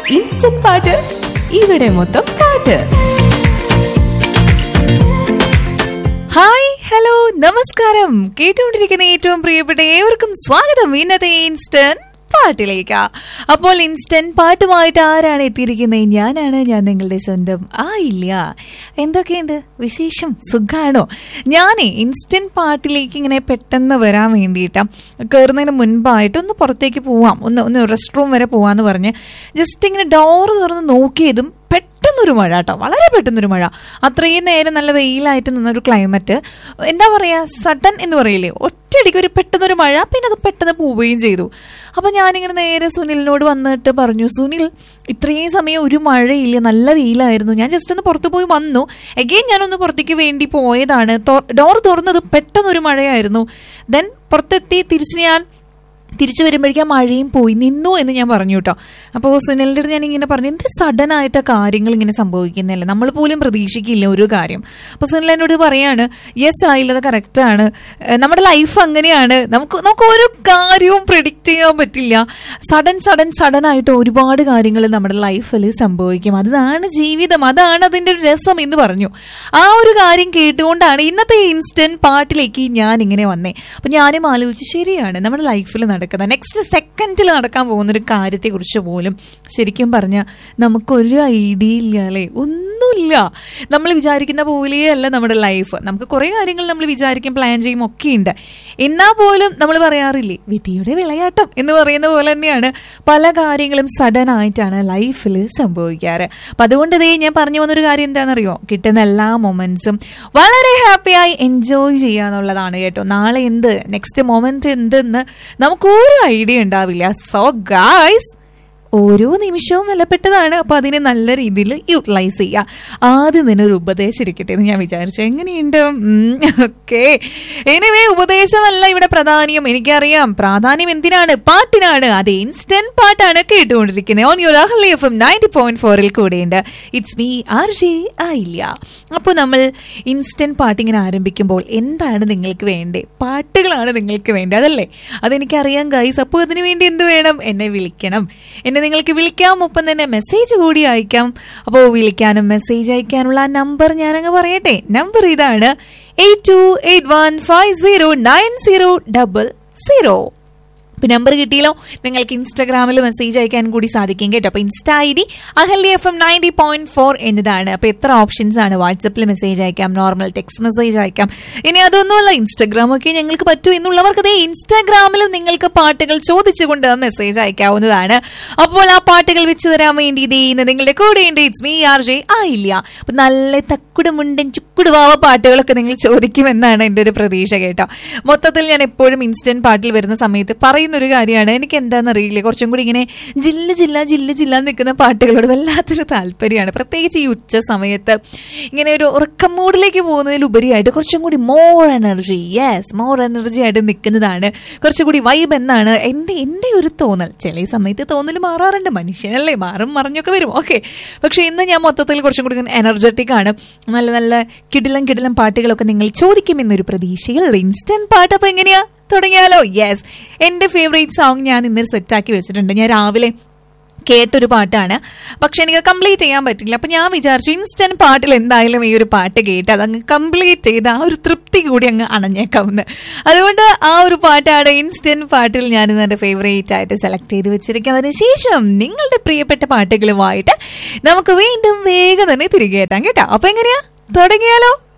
instant പാട്ട് ഇവിടെ മൊത്തം പാട്ട് ഹായ് ഹലോ നമസ്കാരം കേട്ടുകൊണ്ടിരിക്കുന്ന ഏറ്റവും പ്രിയപ്പെട്ട ഏവർക്കും സ്വാഗതം ഇന്നത്തെ ഇൻസ്റ്റന്റ് പാട്ടിലേക്ക് അപ്പോൾ ഇൻസ്റ്റന്റ് പാട്ടുമായിട്ട് ആരാണ് എത്തിയിരിക്കുന്നത് ഞാനാണ് ഞാൻ നിങ്ങളുടെ സ്വന്തം ആ ഇല്ല എന്തൊക്കെയുണ്ട് വിശേഷം സുഖാണോ ഞാനേ ഇൻസ്റ്റന്റ് പാട്ടിലേക്ക് ഇങ്ങനെ പെട്ടെന്ന് വരാൻ വേണ്ടിയിട്ട് കയറുന്നതിന് മുൻപായിട്ട് ഒന്ന് പുറത്തേക്ക് പോവാം ഒന്ന് ഒന്ന് റെസ്റ്റ് റൂം വരെ പോവാന്ന് പറഞ്ഞ് ജസ്റ്റ് ഇങ്ങനെ ഡോറ് തുറന്ന് നോക്കിയതും പെട്ടെന്നൊരു മഴ കേട്ടോ വളരെ പെട്ടെന്നൊരു മഴ അത്രയും നേരം നല്ല വെയിലായിട്ട് നിന്നൊരു ക്ലൈമറ്റ് എന്താ പറയാ സഡൻ എന്ന് പറയില്ലേ ഒറ്റയടിക്ക് ഒരു പെട്ടെന്നൊരു മഴ പിന്നെ അത് പെട്ടെന്ന് പോവുകയും ചെയ്തു അപ്പൊ ഞാനിങ്ങനെ നേരെ സുനിലിനോട് വന്നിട്ട് പറഞ്ഞു സുനിൽ ഇത്രയും സമയം ഒരു മഴയില്ല നല്ല വെയിലായിരുന്നു ഞാൻ ജസ്റ്റ് ഒന്ന് പുറത്തു പോയി വന്നു എഗെയിൻ ഞാനൊന്ന് പുറത്തേക്ക് വേണ്ടി പോയതാണ് ഡോർ തുറന്നത് പെട്ടെന്നൊരു മഴയായിരുന്നു ദെൻ പുറത്തെത്തി തിരിച്ച് ഞാൻ തിരിച്ചു വരുമ്പോഴേക്കും മഴയും പോയി നിന്നു എന്ന് ഞാൻ പറഞ്ഞു കേട്ടോ അപ്പോൾ സുനിലിൻ്റെ അടുത്ത് ഞാൻ ഇങ്ങനെ പറഞ്ഞു എന്ത് സഡൻ ആയിട്ട് കാര്യങ്ങൾ ഇങ്ങനെ സംഭവിക്കുന്നില്ല നമ്മൾ പോലും പ്രതീക്ഷിക്കില്ല ഒരു കാര്യം അപ്പോൾ സുനിൽ എന്നോട് പറയാണ് യെസ് ആയില്ലത് കറക്റ്റാണ് നമ്മുടെ ലൈഫ് അങ്ങനെയാണ് നമുക്ക് നമുക്ക് ഒരു കാര്യവും പ്രിഡിക്റ്റ് ചെയ്യാൻ പറ്റില്ല സഡൻ സഡൻ സഡൻ ആയിട്ട് ഒരുപാട് കാര്യങ്ങൾ നമ്മുടെ ലൈഫിൽ സംഭവിക്കും അതാണ് ജീവിതം അതാണ് അതിൻ്റെ ഒരു രസം എന്ന് പറഞ്ഞു ആ ഒരു കാര്യം കേട്ടുകൊണ്ടാണ് ഇന്നത്തെ ഇൻസ്റ്റന്റ് പാട്ടിലേക്ക് ഞാൻ ഇങ്ങനെ വന്നേ അപ്പൊ ഞാനും ആലോചിച്ചു ശരിയാണ് നമ്മുടെ ലൈഫിൽ നടക്കുന്നത് നെക്സ്റ്റ് സെക്കൻഡിൽ നടക്കാൻ പോകുന്ന ഒരു കാര്യത്തെ കുറിച്ച് പോലും ശരിക്കും പറഞ്ഞാൽ നമുക്കൊരു ഐഡിയ ഇല്ല അല്ലേ ഒന്നുമില്ല നമ്മൾ വിചാരിക്കുന്ന പോലെയല്ല നമ്മുടെ ലൈഫ് നമുക്ക് കുറെ കാര്യങ്ങൾ നമ്മൾ വിചാരിക്കും പ്ലാൻ ചെയ്യും ഒക്കെ ഉണ്ട് എന്നാൽ പോലും നമ്മൾ പറയാറില്ലേ വിധിയുടെ വിളയാട്ടം എന്ന് പറയുന്ന പോലെ തന്നെയാണ് പല കാര്യങ്ങളും സഡൻ ആയിട്ടാണ് ലൈഫിൽ സംഭവിക്കാറ് അപ്പൊ അതുകൊണ്ട് ഇതേ ഞാൻ പറഞ്ഞു വന്നൊരു കാര്യം എന്താണെന്നറിയോ കിട്ടുന്ന എല്ലാ മൊമെന്റ്സും വളരെ ഹാപ്പിയായി എൻജോയ് ചെയ്യാന്നുള്ളതാണ് കേട്ടോ നാളെ എന്ത് നെക്സ്റ്റ് മൊമെന്റ് എന്തെന്ന് നമുക്ക് ഒരു ഐഡിയ ഉണ്ടാവില്ല സോ ഗായ്സ് ഓരോ നിമിഷവും വിലപ്പെട്ടതാണ് അപ്പൊ അതിനെ നല്ല രീതിയിൽ യൂട്ടിലൈസ് ചെയ്യുക ആദ്യം തന്നെ ഒരു ഉപദേശം ഇരിക്കട്ടെ എന്ന് ഞാൻ വിചാരിച്ചു എങ്ങനെയുണ്ട് ഓക്കെ എനിവേ ഉപദേശമല്ല ഇവിടെ പ്രധാനം എനിക്കറിയാം പ്രാധാന്യം എന്തിനാണ് പാട്ടിനാണ് അത് ഇൻസ്റ്റന്റ് പാട്ടാണ് കേട്ടുകൊണ്ടിരിക്കുന്നത് on your Ahalya F M ninety point ഫോറിൽ കൂടെയുണ്ട് ഇറ്റ്സ് മീ ആർ ജെ ആയില്ല അപ്പോൾ നമ്മൾ ഇൻസ്റ്റന്റ് പാട്ട് ഇങ്ങനെ ആരംഭിക്കുമ്പോൾ എന്താണ് നിങ്ങൾക്ക് വേണ്ടേ പാട്ടുകളാണ് നിങ്ങൾക്ക് വേണ്ടത് അതല്ലേ അതെനിക്കറിയാം ഗൈസ് അപ്പോൾ അതിനു വേണ്ടി എന്ത് വേണം എന്നെ വിളിക്കണം എന്നെ നിങ്ങൾക്ക് വിളിക്കാം ഒപ്പം തന്നെ മെസ്സേജ് കൂടി അയക്കാം അപ്പോൾ വിളിക്കാനും മെസ്സേജ് അയക്കാനുള്ള ആ നമ്പർ ഞാനങ്ങ് പറയട്ടെ നമ്പർ ഇതാണ് eight two eight one five zero nine zero double zero ഇപ്പൊ നമ്പർ കിട്ടിയല്ലോ നിങ്ങൾക്ക് ഇൻസ്റ്റാഗ്രാമിൽ മെസ്സേജ് അയക്കാൻ കൂടി സാധിക്കും കേട്ടോ അപ്പൊ insta I D Ahalya F M ninety point four എന്നതാണ് അപ്പൊ എത്ര ഓപ്ഷൻസ് ആണ് വാട്സപ്പിൽ മെസ്സേജ് അയക്കാം നോർമൽ ടെക്സ്റ്റ് മെസ്സേജ് അയക്കാം ഇനി അതൊന്നുമല്ല ഇൻസ്റ്റാഗ്രാം ഒക്കെ ഞങ്ങൾക്ക് പറ്റൂ എന്നുള്ളവർക്ക് അതേ ഇൻസ്റ്റാഗ്രാമിലും നിങ്ങൾക്ക് പാട്ടുകൾ ചോദിച്ചുകൊണ്ട് മെസ്സേജ് അയക്കാവുന്നതാണ് അപ്പോൾ ആ പാട്ടുകൾ വെച്ച് തരാൻ വേണ്ടി ഇതേ ഇന്ന് നിങ്ങളുടെ കൂടെ ഉണ്ട് ഇറ്റ്സ് മീ ആർ ജെ ആയില്ല അപ്പൊ നല്ല തക്കുടുമുണ്ടൻ ചുക്കുടുവാവ പാട്ടുകളൊക്കെ നിങ്ങൾ ചോദിക്കുമെന്നാണ് എൻ്റെ ഒരു പ്രതീക്ഷ കേട്ടോ മൊത്തത്തിൽ ഞാൻ എപ്പോഴും ഇൻസ്റ്റന്റ് പാട്ടിൽ വരുന്ന സമയത്ത് പറയുന്ന ഒരു കാര്യമാണ് എനിക്ക് എന്താണെന്ന് അറിയില്ല കുറച്ചും കൂടി ഇങ്ങനെ ജില്ല ജില്ല ജില്ല ജില്ല നിൽക്കുന്ന പാട്ടുകളോട് വല്ലാത്തൊരു താല്പര്യമാണ് പ്രത്യേകിച്ച് ഈ ഉച്ച സമയത്ത് ഇങ്ങനെ ഒരു ഉറക്കം മൂഡിലേക്ക് പോകുന്നതിലുപരിയായിട്ട് കുറച്ചും കൂടി more energy yes more energy ആയിട്ട് നിൽക്കുന്നതാണ് കുറച്ചുകൂടി വൈബ് എന്നാണ് എൻ്റെ എൻ്റെ ഒരു തോന്നൽ ചില സമയത്ത് തോന്നൽ മാറാറുണ്ട് മനുഷ്യനല്ലേ മാറും മറിഞ്ഞൊക്കെ വരും ഓക്കെ പക്ഷെ ഇന്ന് ഞാൻ മൊത്തത്തിൽ കുറച്ചും കൂടി എനർജറ്റിക് ആണ് നല്ല നല്ല കിടിലം കിടിലം പാട്ടുകളൊക്കെ നിങ്ങൾ ചോദിക്കുമെന്നൊരു പ്രതീക്ഷയിൽ ഇൻസ്റ്റന്റ് പാട്ട് അപ്പൊ എങ്ങനെയാ തുടങ്ങിയാലോ യെസ് എന്റെ ഫേവറേറ്റ് സോങ് ഞാൻ ഇന്ന് സെറ്റാക്കി വെച്ചിട്ടുണ്ട് ഞാൻ രാവിലെ കേട്ടൊരു പാട്ടാണ് പക്ഷെ എനിക്ക് കംപ്ലീറ്റ് ചെയ്യാൻ പറ്റില്ല അപ്പൊ ഞാൻ വിചാരിച്ചു ഇൻസ്റ്റന്റ് പാട്ടിൽ എന്തായാലും ഈ ഒരു പാട്ട് കേട്ട് അതങ്ങ് കംപ്ലീറ്റ് ചെയ്ത് ആ ഒരു തൃപ്തി കൂടി അങ്ങ് അണഞ്ഞേക്കാവുന്ന അതുകൊണ്ട് ആ ഒരു പാട്ടാണ് ഇൻസ്റ്റന്റ് പാട്ടിൽ ഞാൻ ഇന്ന് എന്റെ ഫേവറേറ്റ് ആയിട്ട് സെലക്ട് ചെയ്ത് വെച്ചിരിക്കുന്നത് അതിനുശേഷം നിങ്ങളുടെ പ്രിയപ്പെട്ട പാട്ടുകളുമായിട്ട് നമുക്ക് വീണ്ടും വേഗം തന്നെ തിരികെ എത്താം കേട്ടോ അപ്പൊ എങ്ങനെയാ തുടങ്ങിയാലോ